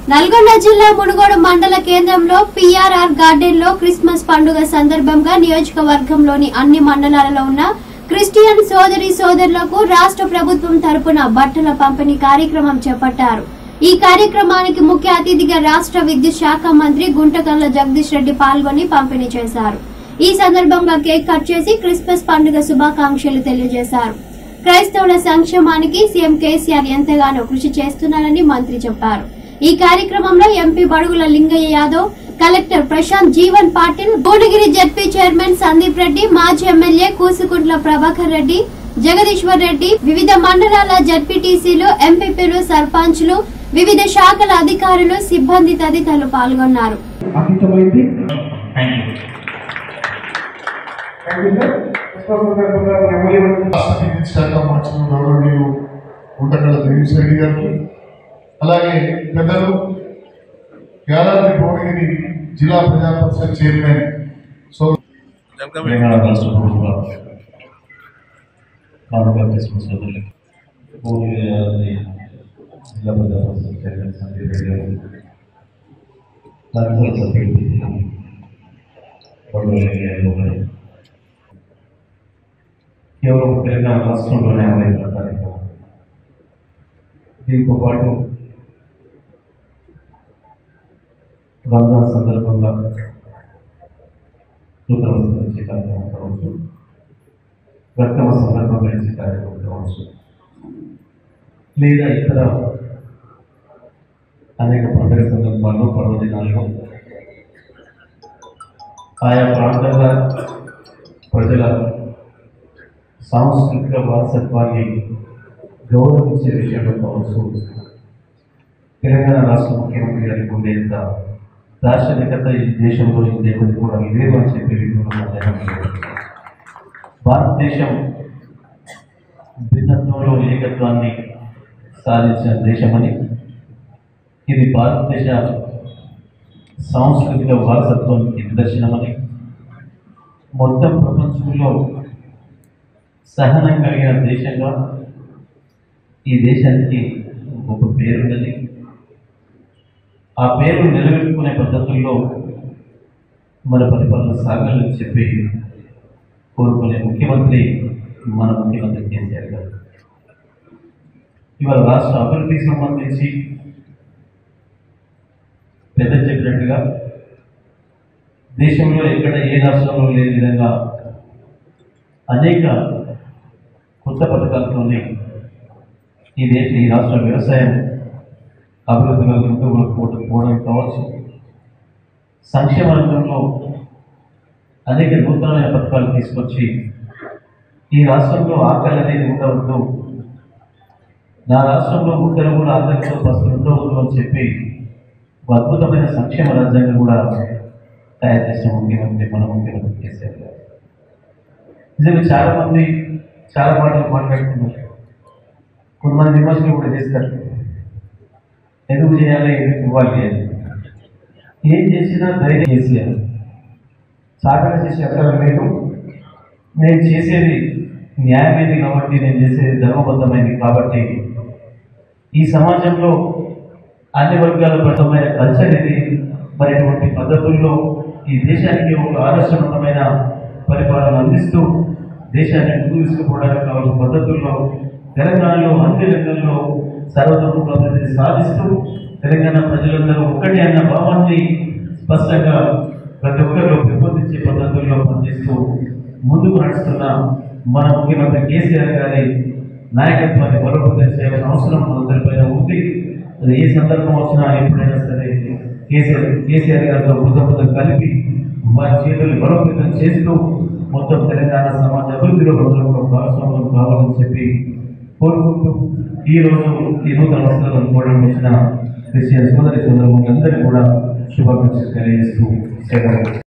నల్గొండ జిల్లా మునుగోడు మండల కేంద్రంలో పిఆర్ఆర్ గార్డెన్ లో క్రిస్మస్ పండుగ సందర్భంగా నియోజకవర్గంలోని అన్ని మండలాలలో ఉన్న క్రిస్టియన్ సోదరి సోదరులకు రాష్ట్ర ప్రభుత్వం తరపున బట్టల పంపిణీ కార్యక్రమం చేపట్టారు ఈ కార్యక్రమానికి ముఖ్య అతిథిగా రాష్ట్ర విద్యుత్ శాఖ మంత్రి గుంటకల్ల జగదీష్ రెడ్డి పాల్గొని పంపిణీ చేశారు ఈ సందర్భంగా కేక్ కట్ చేసి క్రిస్మస్ పండుగ శుభాకాంక్షలు తెలియజేశారు క్రైస్తవుల సంక్షేమానికి సీఎం కేసీఆర్ ఎంతగానో కృషి చేస్తున్నారని మంత్రి చెప్పారు ఈ కార్యక్రమంలో MP Badugula Lingaiah Yadav collector Prashanth Jeevan Patil Bhuvanagiri ZP chairman Sandeep Reddy మాజీ ఎమ్మెల్యే కూసుకుంట్ల ప్రభాకర్ రెడ్డి జగదీశ్వర్ రెడ్డి వివిధ మండలాల జడ్పీటీసీలు ఎంపీపీలు సర్పంచ్లు వివిధ శాఖల అధికారులు సిబ్బంది తదితరులు పాల్గొన్నారు అంకితమైంది thank you thank you sir Pushpa MLA రాష్ట్ర శాఖ మంత్రులు గౌరవనీయులు గుంటకళ్ళ జగదీష్ రెడ్డి గారికి అలాగే పెద్దలు యాదాద్రి భువనగిరి జిల్లా ప్రజా పరిషత్ చైర్మన్ సో తెలంగాణ రాష్ట్ర ప్రభుత్వ కానుక క్రిస్మస్ సోదరులకి భూమి జిల్లా ప్రజా పరిషత్ చైర్మన్ సందీప్ రెడ్డి గారు దానిపై సభ్యులు బడుగుల ఏరియాలో ఉన్నాయి కేవలం తెలంగాణ రాష్ట్రంలోనే అమలైన కార్యక్రమం దీంతో పాటు రంజాన్ సందర్భంగా నూతన వస్త్రం ఇచ్చే కార్యక్రమం కావచ్చు రక్తమ సందర్భంగా ఇచ్చే కార్యక్రమం కావచ్చు లేదా ఇతర అనేక పండుగ సందర్భాల్లో పర్వదినాల్లో ఆయా ప్రాంతాల ప్రజల సాంస్కృతిక వారసత్వాన్ని గౌరవించే విషయంలో కావచ్చు తెలంగాణ రాష్ట్ర ముఖ్యమంత్రి గారికి ఉండేంత దార్శనికత ఈ దేశంలో ఈ దేవుడి కూడా లేదు అని చెప్పి విధంగా సందేహం లేదు భారతదేశం భిన్నత్వంలో ఏకత్వాన్ని సాధించిన దేశమని ఇది భారతదేశ సాంస్కృతిక వారసత్వానికి నిదర్శనమని మొత్తం ప్రపంచంలో సహనం కలిగిన దేశంగా ఈ దేశానికి గొప్ప పేరున్నది ఆ పేరు నిలబెట్టుకునే పద్ధతుల్లో మన పరిపాలన సాగాలని చెప్పి కోరుకునే ముఖ్యమంత్రి మన ముఖ్యమంత్రి కేసీఆర్ గారు ఇవాళ రాష్ట్ర అభివృద్ధికి సంబంధించి పెద్ద చెప్పినట్టుగా దేశంలో ఎక్కడ ఏ రాష్ట్రంలో లేని విధంగా అనేక కొత్త పథకాలతోనే ఈ దేశ ఈ రాష్ట్ర వ్యవసాయం అభివృద్ధిలో ముందుకు పోవడం కావచ్చు సంక్షేమ రంగంలో అనేక నూతనమైన పథకాలు తీసుకొచ్చి ఈ రాష్ట్రంలో ఆకలి అనేది ఉండవద్దు నా రాష్ట్రంలో ముద్దలు కూడా ఆకలితో పసులు ఉండవద్దు అని చెప్పి ఒక అద్భుతమైన సంక్షేమ రాజ్యాంగం కూడా తయారు చేసిన ముఖ్యమంత్రి మన ముఖ్యమంత్రి కేసీఆర్ గారు నిజంగా చాలా మంది చాలా మాటలు మాట్లాడుతున్నారు కొంతమంది విమర్శలు కూడా చేస్తారు ఎందుకు చేయాలి ఎందుకు ఇవ్వాలి అని ఏం చేసినా ధైర్యం చేసేయాలి సాధన చేసే అక్కడ లేదు నేను చేసేది న్యాయమైనది కాబట్టి నేను చేసేది ధర్మబద్ధమైనది కాబట్టి ఈ సమాజంలో అన్ని వర్గాల ప్రజమైన కల్చర్ ఇది మరి అటువంటి పద్ధతుల్లో ఈ దేశానికి ఒక ఆదర్శవంతమైన పరిపాలన అందిస్తూ దేశాన్ని ముందుకు తీసుకుపోవడానికి కావాల్సిన పద్ధతుల్లో తెలంగాణలో అన్ని రంగాల్లో సర్వతోముఖ అభివృద్ధి సాధిస్తూ తెలంగాణ ప్రజలందరూ ఒక్కటి అన్న భావాన్ని స్పష్టంగా ప్రతి ఒక్కరిలో పెంపొందించే పద్ధతుల్లో పనిచేస్తూ ముందుకు నడుస్తున్న మన ముఖ్యమంత్రి కేసీఆర్ గారి నాయకత్వాన్ని బలోపేతం చేయాల్సిన అవసరం మనందరిపైన ఉంది అది ఏ సందర్భం వచ్చినా ఎప్పుడైనా సరే కేసీఆర్ కేసీఆర్ గారితో భుజభుజం కలిపి వారి చేతులు బలోపేతం చేస్తూ మొత్తం తెలంగాణ సమాజ అభివృద్ధిలో ప్రజలకు భాగస్వామ్యం కావాలని చెప్పి కోరుకుంటూ ఈ రోజు ఈ నూతన వస్త్రాలను కూడా వచ్చిన క్రిస్టియన్ సోదరి సోదరులందరికీ కూడా శుభాకాంక్షలు తెలియజేస్తూ సెలవు